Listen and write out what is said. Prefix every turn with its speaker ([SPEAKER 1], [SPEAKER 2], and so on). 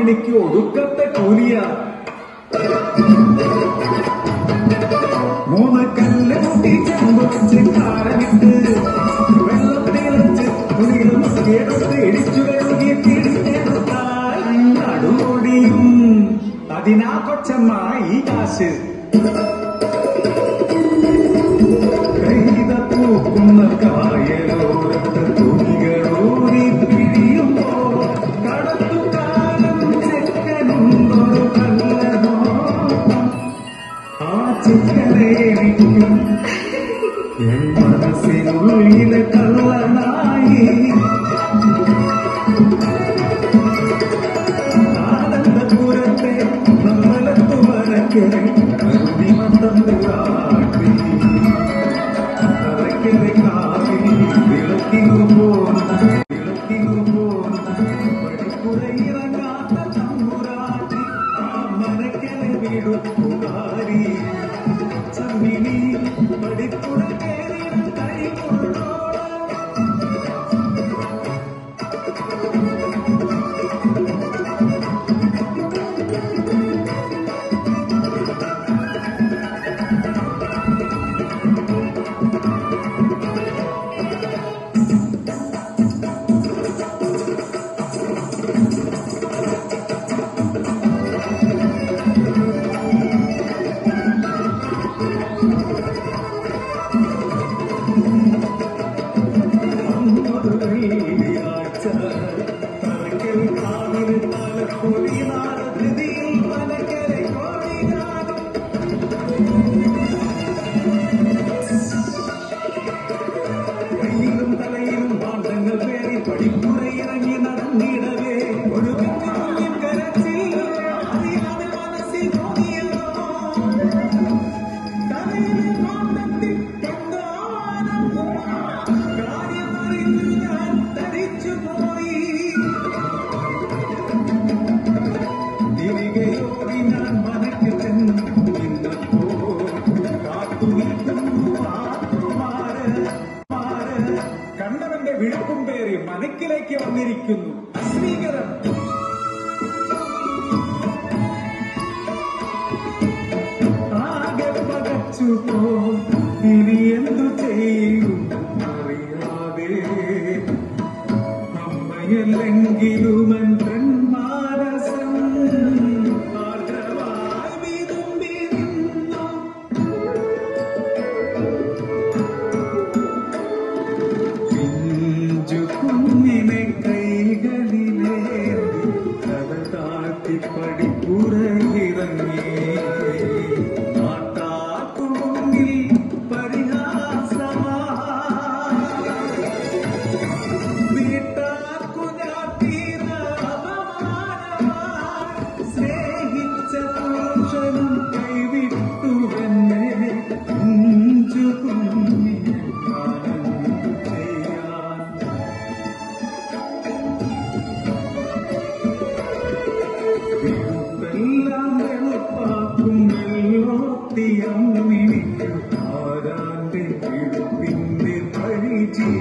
[SPEAKER 1] എനിക്ക് ഒടുക്കത്തെ കൂലിയാ മൂന്ന് കല്ല് മുട്ടി ചെമ്പ് വെച്ച് കാരമിട്ട് വെള്ളത്തിലച്ച് തുണികൾ മുക്കിയെടുത്ത് ഇടിച്ചു കഴുകി പിടിച്ചെടുത്താൽ നടുമൊടിയും അതിനാ കൊച്ചമ്മ ഈ കാശ് കൈത പൂക്കുന്ന കായലോരത്ത് തുണികളൂരി പിരിയുമ്പോ കടത്തുകാലം ചെക്കനുണ്ടൊരു കല്ലനോ ആ ചിക്കനേരിക്കും എൻ മനസ്സിനുള്ളിലെ കള്ളനായി ആനന്ദപുരത്തെ നമ്മളത്തു വരക്കരെ അരുവിമത്തം കാട്ടി അരക്കരെ കാവിൽ വിളക്കിനു പോന്ന വിളക്കിനു പോന്ന പടിപ്പുറയിറങ്ങാത്ത തമ്പുരാട്ടി ആ മനക്കരെ വിടുക്കുകാരി ചമ്മിനി പടിപ്പുറ കേറിയ കൈകൊള്ളോളം കയ്യിലും തലയിലും പാണ്ഡങ്ങൾ പേറി പടിപ്പുറയിറങ്ങി നടന്നിടവേ ഒരു കുഞ്ഞിൻ കരച്ചിൽ അറിയാതെ മനസ്സിൽ തോന്നിയല്ലോ തലയിലെ പാണ്ഡത്തിൽ എന്തോ കാര്യമറിഞ്ഞു ഞാൻ തരിച്ചുപോയി തിരികെയോടി ഞാൻ മനയ്ക്ക് ചെന്നു നിന്നപ്പോൾ കാത്തു നിൽക്കുന്നു ആത്മാര് മാര്. കണ്ടവന്റെ വിഴുപ്പും പേറി മനക്കിലേക്ക് വന്നിരിക്കുന്നു അശ്രീകരം ആകെ പകച്ചു പോ ഇനി എന്തു ചെയ്യും അറിയാതെ അമ്മയല്ലെങ്കിലും എൻ മാനസം ആർദ്രമായി വിതുമ്പിരുന്നു പിഞ്ചു കുഞ്ഞിനെ കൈകളിലേന്തി തല താഴ്ത്തി പടിപ്പുറയിറങ്ങി നാട്ടാക്കു മുന്നിൽ പരിഹാസമാ വീട്ടാക്കു ഞാൻ തീര അപമാനമായി സ്നേഹിച്ച പുരുഷനും കൈവിട്ടുവെന്നെ കുഞ്ചു കുഞ്ഞിനെ ഞാനെന്തു ചെയ്യാൻ വിഴുപ്പെല്ലാം വെളുപ്പാക്കും വെള്ളോത്തിയം മിനിക്കും ആരാന്റെ വിഴുപ്പിന്റെ പഴി